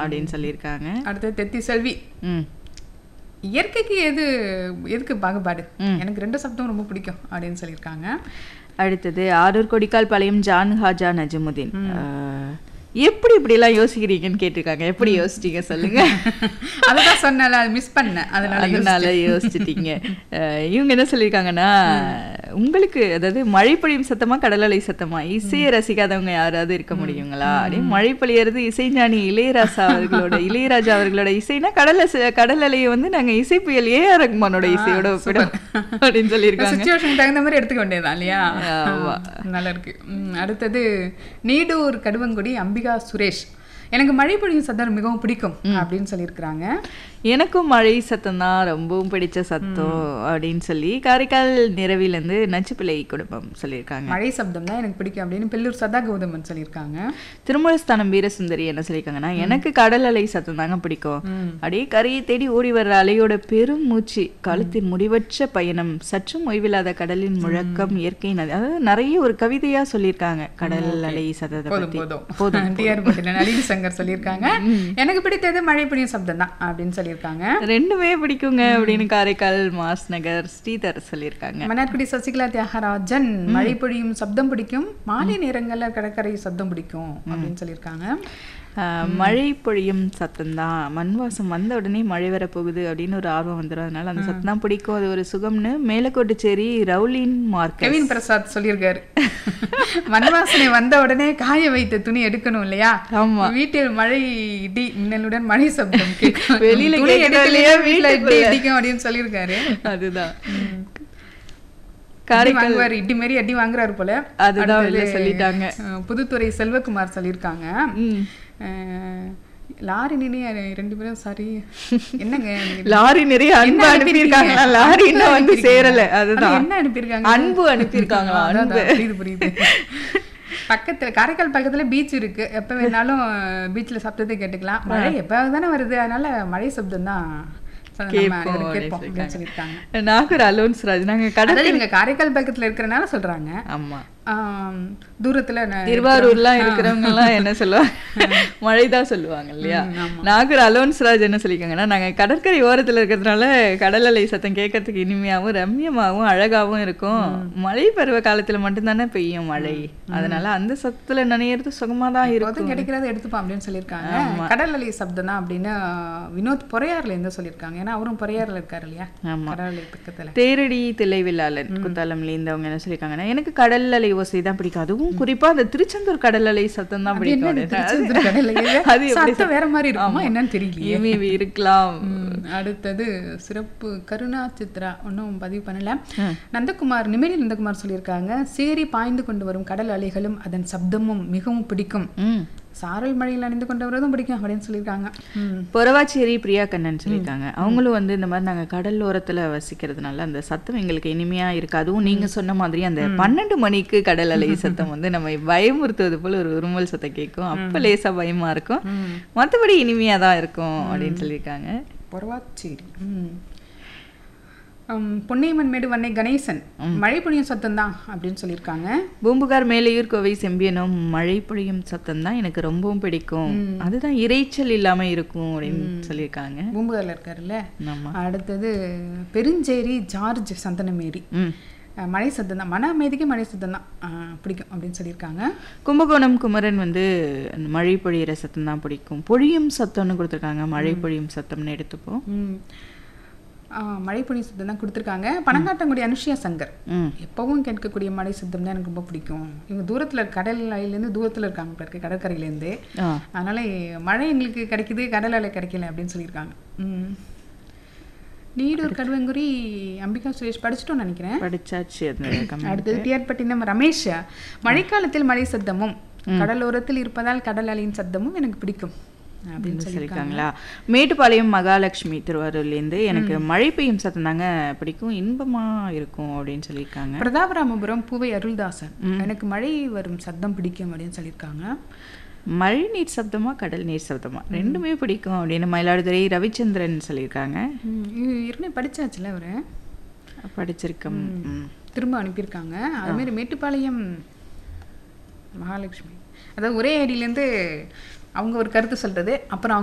அப்படின்னு சொல்லியிருக்காங்க அடுத்தது தெத்தி செல்வி ம் இயற்கைக்கு எது எதுக்கு பாகுபாடு எனக்கு ரெண்டு சப்தம் ரொம்ப பிடிக்கும் அப்படின்னு சொல்லியிருக்காங்க அடுத்தது ஆரூர் கொடிக்கால் பாளையம் ஜான் ஹாஜா நஜமுதீன் அஹ், எப்படி இப்படிலாம் யோசிக்கிறீங்கன்னு கேட்டிருக்காங்க எப்படி யோசிச்சீங்க சொல்லுங்க அதுதான் சொன்னல அது மிஸ் பண்ணேன் அதனால அதனால யோசிச்சிட்டீங்க அஹ், இவங்க என்ன சொல்லியிருக்காங்கன்னா உங்களுக்கு அதாவது மழை பொழியும் சத்தமா கடல் அலை சத்தமா இசையை ரசிக்காதவங்க யாராவது இருக்க முடியுங்களா அப்படியே மழை பொழியறது இசைஞானி இளையராஜா அவர்களோட இளையராஜா அவர்களோட இசைனா கடல் அசை- கடல் அலையை வந்து நாங்க இசை புயல் ஏ ஆர் ரஹ்மானோட இசையோட ஒப்பிடும் அப்படின்னு சொல்லியிருக்காங்க சுச்சுவேஷனுக்கு தகுந்த மாதிரி எடுத்துக்க வேண்டியதுதான் இல்லையா ஆமா. நல்லா இருக்கு ம், அடுத்தது நீடூர் கடுவங்குடி அம்பிகா சுரேஷ் எனக்கு மழை பொழியும் சத்தம் மிகவும் பிடிக்கும் அப்படின்னு சொல்லியிருக்கிறாங்க எனக்கும் மழை சத்தம் தான் ரொம்பவும் பிடிச்ச சத்தம் அப்படின்னு சொல்லி காரைக்கால் நிறவிலேருந்து நச்சுப்பிள்ளை குடும்பம் சொல்லியிருக்காங்க மழை சப்தம் தான் எனக்கு பிடிக்கும் அப்படின்னு பெல்லூர் சதா கௌதமன் சொல்லியிருக்காங்க திருமலஸ்தானம் வீரசுந்தரி என்ன சொல்லியிருக்காங்கன்னா எனக்கு கடல் அலை சத்தம் தாங்க பிடிக்கும் அப்படியே கரையை தேடி ஓடி வர்ற அலையோட பெரும் மூச்சு காலத்தின் முடிவற்ற பயணம் சற்றும் ஓய்வில்லாத கடலின் முழக்கம் இயற்கை நதி அதாவது நிறைய ஒரு கவிதையா சொல்லியிருக்காங்க கடல் அலை சத்தத்தை போதும் பத்தி போதும் போதும் டிஆர் பட்டின நளினி சங்கர் சொல்லியிருக்காங்க எனக்கு பிடித்தது மழை பொழியும் சப்தம் தான் அப்படின்னு சொல்லியிருக்காங்க ரெண்டுமே பிடிக்குங்க அப்படின்னு காரைக்கால் மாஸ் நகர் ஸ்ரீதர் சொல்லியிருக்காங்க மன்னார்குடி சசிகலா தியாகராஜன் மழை பொழியும் சப்தம் பிடிக்கும் மாலை நேரங்கள்ல கடற்கரை சப்தம் பிடிக்கும் அப்படின்னு சொல்லியிருக்காங்க ஆஹ், மழை பொழியும் சத்தம் தான் மண் வாசம் வந்த உடனே மழை வரப்போகுது அப்படின்னு ஒரு ஆர்வம் வந்துடும் அதனால அந்த சத்தம் தான் பிடிக்கும் அது ஒரு சுகம்னு மேலக்கோட்டுச்சேரி ரவுலின் மார்க்கெட் கெவின் பிரசாத் சொல்லியிருக்காரு மண்வாசனை வந்த உடனே காய வைத்த துணி எடுக்கணும் இல்லையா ஆமா. வீட்டில் மழை இடி மின்னலுடன் மழை சப்தம் கேட்கும் வெளியில துணி கேட்கறதோ எடுக்கலையா இல்லையோ வீட்டுல இடி வீட்டுக்குள்ள. இடிக்கும் அப்படின்னு சொல்லியிருக்காரு அதுதான் அடி வாங்குவாரு இடி மாரி அடி வாங்குறாரு போல அதுதான் அடுத்தது, வெளில சொல்லிட்டாங்க. அஹ், புதுத்துறை செல்வகுமார் சொல்லியிருக்காங்க ம். அஹ், லாரி நினை ரெண்டு பேரும் சாரி என்னங்க லாரி நிறைய அன்பு என்ன அனுப்பியிருக்காங்களா அனுப்பியிருக்கீங்க? லாரி அன்பு இன்னும் வந்து அனுப்பியிருக்கீங்க. சேரல அது அதுதான் என்ன அனுப்பியிருக்காங்க அன்பு அனுப்பியிருக்காங்களா அதான், அன்பு அதான், புரியுது புரியுது பக்கத்துல காரைக்கால் பக்கத்துல பீச் இருக்கு எப்ப வேணாலும் பீச்ல சப்தத்தை கேட்டுக்கலாம் மழை எப்ப தானே வருது அதனால மழை சப்தம் தான் நம்ம கேட்போம் அனைவரும் அப்படின்னு கேட்போம் அப்படின்னு சொல்லியிருக்காங்க நாகூர் அலோன்ஸ் ராஜ் நாங்க கடல் அதாவது இவங்க காரைக்கால் பக்கத்துல இருக்கிறனால சொல்றாங்க ஆமா ஆம், தூரத்துல நான் திருவாரூர்லாம் இருக்கிறவங்க எல்லாம் என்ன சொல்லுவாங்க மழைதான் சொல்லுவாங்க இல்லையா நாகூர் அலோன்ஸ் ராஜ் என்ன சொல்லியிருக்காங்கன்னா நாங்க கடற்கரை ஓரத்துல இருக்கிறதுனால கடல் அலை சத்தம் கேட்கறதுக்கு இனிமையாவும் ரம்யமாவும் அழகாவும் இருக்கும் மழை பருவ காலத்துல மட்டும்தானே பெய்யும் மழை அதனால அந்த சத்தத்துல நனையிறது சுகமா தான் இருக்கும் எப்போதும் கிடைக்கிறத எடுத்துப்போம் அப்படின்னு சொல்லியிருக்காங்க கடல் அலை சப்தம் தான் அப்படின்னு வினோத் பொறையாறுல இருந்து சொல்லியிருக்காங்க ஏன்னா அவரும் பொறையாறுல இருக்காரு இல்லையா ஆமா. கடல் அலை பக்கத்துல தேரடி தில்லைவில்லாளன் குத்தாலம்ல இருந்தவங்க என்ன சொல்லியிருக்காங்கன்னா எனக்கு கடல் அலை ஓசை தான் பிடிக்கும் அதுவும் குறிப்பா அந்த திருச்செந்தூர் கடல் அலை சத்தம் தான் பிடிக்கும் என்னது அப்படின்னு. திருச்செந்தூர் கடல் அலையில? அது எப்படி சத்தம் வேற மாதிரி இருக்குமா என்னன்னு தெரியலையே மேபி இருக்கலாம் ம், அடுத்தது சிறப்பு கருணா சித்ரா ஒன்றும் பதிவு பண்ணல நந்தகுமார் நிமிலி நந்தகுமார் சொல்லியிருக்காங்க சேரி பாய்ந்து கொண்டு வரும் கடல் அலைகளும் அதன் சப்தமும் மிகவும் பிடிக்கும் ம் சாரல் மழையில் அணிந்து கொண்டு வரதும் பிடிக்கும் அப்படின்னு சொல்லியிருக்காங்க ம். பொறவாச்சேரி பிரியா கண்ணன் சொல்லியிருக்காங்க அவங்களும் வந்து இந்த மாதிரி நாங்க கடல் ஓரத்துல வசிக்கிறதுனால அந்த சத்தம் எங்களுக்கு இனிமையா இருக்கு அதுவும் நீங்க சொன்ன மாதிரி அந்த பன்னெண்டு மணிக்கு கடல் அலை சத்தம் வந்து நம்ம பயமுறுத்துவது போல ஒரு உருமல் சத்தம் கேட்கும் அப்ப லேசா பயமா இருக்கும் மத்தபடி இனிமையா தான் இருக்கும் அப்படின்னு சொல்லியிருக்காங்க பொறவாச்சேரி ம். ம், பொன்னியம்மன் மேடு வன்னை கணேசன் மழை பொழியும் சத்தம் தான் அப்படின்னு சொல்லியிருக்காங்க பூம்புகார் மேலையூர் கோவை செம்பியனும் மழை பொழியும் சத்தம் தான் எனக்கு ரொம்பவும் பிடிக்கும் அதுதான் இரைச்சல் இல்லாம இருக்கும் அப்படின்னு சொல்லியிருக்காங்க பூம்புகாரில் இருக்காருல்ல ஆமா அடுத்தது பெருஞ்சேரி ஜார்ஜ் சந்தனமேரி ம் அஹ், மழை சத்தம் தான் மன அமைதிக்கு மழை சத்தம் தான் அஹ், பிடிக்கும் அப்படின்னு சொல்லியிருக்காங்க கும்பகோணம் குமரன் வந்து அந்த மழை பொழியிற சத்தம் தான் பிடிக்கும் பொழியும் சத்தம்னு கொடுத்துருக்காங்க மழை பொழியும் சத்தம்னு எடுத்துப்போம் ம். ஆஹ், மழை பொழியும் சத்தம் தான் கொடுத்துருக்காங்க பணங்காட்டங்குடி அனுஷியா சங்கர் ம் எப்பவும் கேட்கக்கூடிய மழை சத்தம் தான் எனக்கு ரொம்ப பிடிக்கும் இவங்க தூரத்தில் கடல் அலையிலேருந்து தூரத்தில் இருக்காங்க போல இருக்கு கடற்கரையிலேருந்து ஆ அதனால மழை எங்களுக்கு கிடைக்குது கடல் அலை கிடைக்கல அப்படின்னு சொல்லியிருக்காங்க ம். நீடூர் கடுவங்குடி அம்பிகா சுரேஷ் படிச்சிட்டோம்னு நினைக்கிறேன் படிச்சாச்சு அந்த comment. அடுத்தது டிஆர்பட்டினம் ரமேஷ் மழைக்காலத்தில் மழை சத்தமும் கடலோரத்தில் இருப்பதால் கடல் அலையின் சத்தமும் எனக்கு பிடிக்கும் அப்படின்னு சொல்லி சொல்லியிருக்காங்களா மேட்டுப்பாளையம் மகாலட்சுமி திருவாரூர்லேருந்து எனக்கு மழை பெய்யும் சத்தம் தாங்க பிடிக்கும் இன்பமா இருக்கும் அப்படின்னு சொல்லியிருக்காங்க பிரதாபராமபுரம் பூவை அருள்தாசன் எனக்கு மழை வரும் சத்தம் பிடிக்கும் அப்படின்னு சொல்லியிருக்காங்க மழை நீர் சப்தமா கடல் நீர் சப்தமா ரெண்டுமே பிடிக்கும் அப்படின்னு மயிலாடுதுறை ரவிச்சந்திரன் சொல்லியிருக்காங்க ம், இது ஏற்கனவே படிச்சாச்சுல அவரு படிச்சிருக்கோம் ம். திரும்ப அனுப்பியிருக்காங்க அதுமாரி மேட்டுப்பாளையம் மகாலட்சுமி அதாவது ஒரே ஐடியிலேருந்து அவங்க ஒரு கருத்து சொல்றது அப்புறம்